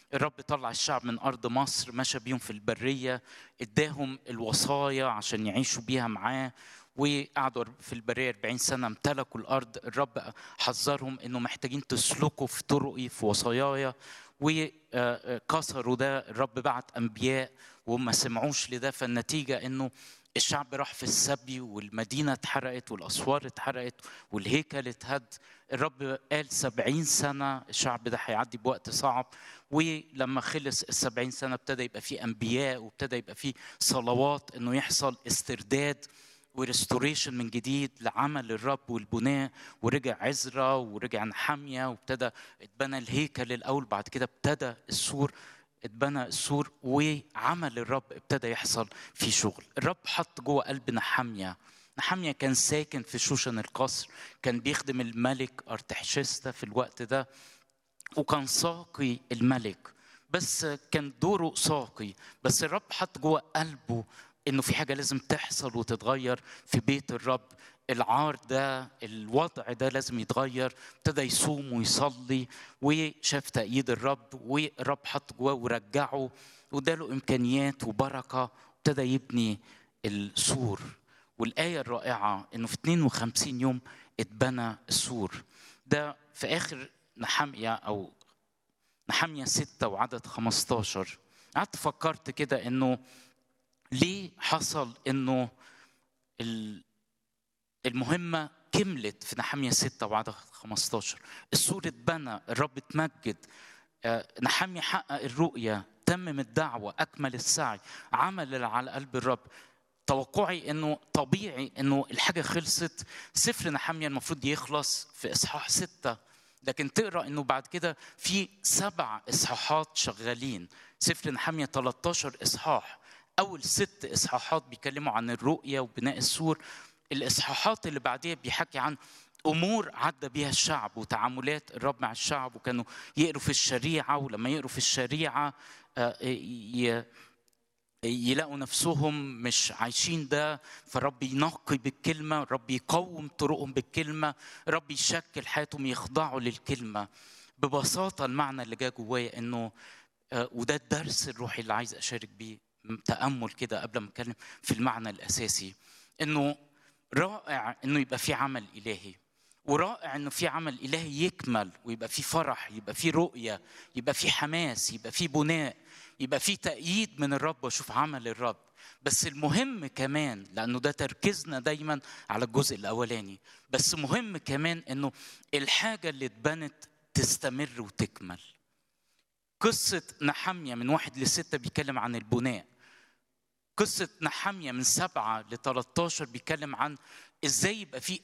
الرب طلع الشعب من ارض مصر مشى بيهم في البريه اداهم الوصايا عشان يعيشوا بيها معاه وقعدوا في البريه 40 سنه امتلكوا الارض الرب حذرهم انه محتاجين تسلكوا في طرقي في وصاياي وكسروا ده الرب بعت انبياء وهم ما سمعوش لده فالنتيجه انه الشعب راح في السبي والمدينة اتحرقت والأسوار اتحرقت والهيكل اتهد الرب قال سبعين سنة الشعب ده هيعدي بوقت صعب ولما خلص السبعين سنة ابتدى يبقى فيه أنبياء وابتدى يبقى فيه صلوات إنه يحصل استرداد وريستوريشن من جديد لعمل الرب والبناء ورجع عزرا ورجع نحامية وابتدى اتبنى الهيكل الأول بعد كده ابتدى السور اتبنى السور وعمل الرب ابتدى يحصل في شغل الرب حط جوه قلب نحامية نحامية كان ساكن في شوشن القصر كان بيخدم الملك أرتحشستا في الوقت ده وكان ساقي الملك بس كان دوره ساقي بس الرب حط جوه قلبه انه في حاجه لازم تحصل وتتغير في بيت الرب العار ده الوضع ده لازم يتغير ابتدى يصوم ويصلي وشاف تأييد الرب والرب حط جواه ورجعه واداله امكانيات وبركه ابتدى يبني السور والآية الرائعة إنه في 52 يوم اتبنى السور ده في آخر نحمية أو نحمية ستة وعدد 15 قعدت فكرت كده إنه ليه حصل إنه المهمة كملت في نحمية ستة وعدد 15 السور اتبنى الرب اتمجد نحمية حقق الرؤية تمم الدعوة أكمل السعي عمل اللي على قلب الرب توقعي انه طبيعي انه الحاجه خلصت سفر نحمية المفروض يخلص في اصحاح ستة لكن تقرا انه بعد كده في سبع اصحاحات شغالين سفر نحمية 13 اصحاح اول ست اصحاحات بيتكلموا عن الرؤيه وبناء السور الاصحاحات اللي بعديها بيحكي عن امور عدى بيها الشعب وتعاملات الرب مع الشعب وكانوا يقروا في الشريعه ولما يقروا في الشريعه يلاقوا نفسهم مش عايشين ده فالرب ينقي بالكلمه الرب يقوم طرقهم بالكلمه الرب يشكل حياتهم يخضعوا للكلمه ببساطه المعنى اللي جاء جوايا انه وده الدرس الروحي اللي عايز اشارك بيه تامل كده قبل ما اتكلم في المعنى الاساسي انه رائع انه يبقى في عمل الهي ورائع انه في عمل الهي يكمل ويبقى في فرح يبقى في رؤيه يبقى في حماس يبقى في بناء يبقى في تأييد من الرب واشوف عمل الرب بس المهم كمان لانه ده تركيزنا دايما على الجزء الاولاني بس مهم كمان انه الحاجه اللي اتبنت تستمر وتكمل قصه نحمية من واحد لستة بيتكلم عن البناء قصة نحمية من سبعة ل 13 بيتكلم عن ازاي يبقى في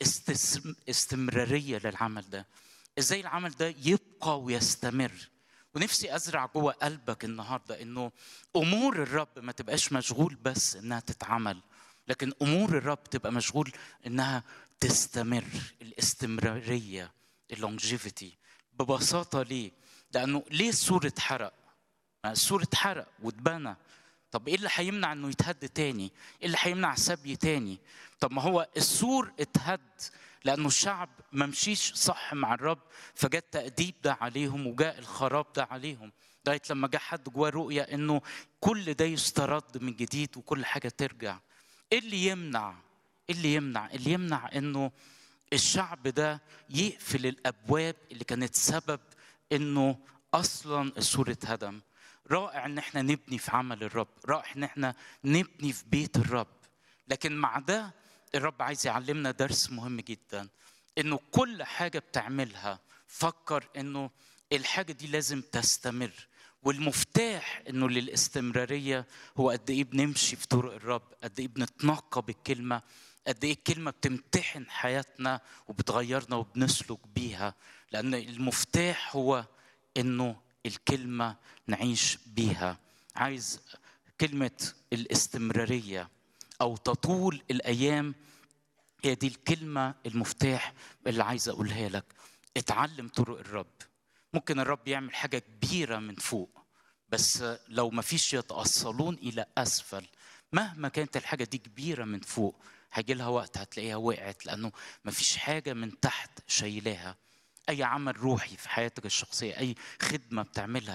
استمرارية للعمل ده ازاي العمل ده يبقى ويستمر ونفسي ازرع جوه قلبك النهارده انه امور الرب ما تبقاش مشغول بس انها تتعمل لكن امور الرب تبقى مشغول انها تستمر الاستمراريه اللونجيفيتي ببساطه ليه؟ لانه ليه السور اتحرق؟ السور اتحرق واتبنى طب ايه اللي هيمنع انه يتهد تاني؟ ايه اللي هيمنع سبي تاني؟ طب ما هو السور اتهد لانه الشعب ما مشيش صح مع الرب فجاء التأديب ده عليهم وجاء الخراب ده عليهم لغايه لما جه حد جواه رؤيه انه كل ده يسترد من جديد وكل حاجه ترجع. ايه اللي يمنع؟ ايه اللي يمنع؟ اللي يمنع انه الشعب ده يقفل الابواب اللي كانت سبب انه اصلا السور اتهدم. رائع ان احنا نبني في عمل الرب، رائع ان احنا نبني في بيت الرب. لكن مع ده الرب عايز يعلمنا درس مهم جدا انه كل حاجه بتعملها فكر انه الحاجه دي لازم تستمر والمفتاح انه للاستمراريه هو قد ايه بنمشي في طرق الرب قد ايه بنتنقى بالكلمه قد ايه الكلمه بتمتحن حياتنا وبتغيرنا وبنسلك بيها لان المفتاح هو انه الكلمه نعيش بيها عايز كلمه الاستمراريه او تطول الايام هي دي الكلمه المفتاح اللي عايز اقولها لك اتعلم طرق الرب ممكن الرب يعمل حاجه كبيره من فوق بس لو ما فيش يتأصلون الى اسفل مهما كانت الحاجه دي كبيره من فوق هيجي لها وقت هتلاقيها وقعت لانه ما فيش حاجه من تحت شايلاها اي عمل روحي في حياتك الشخصيه اي خدمه بتعملها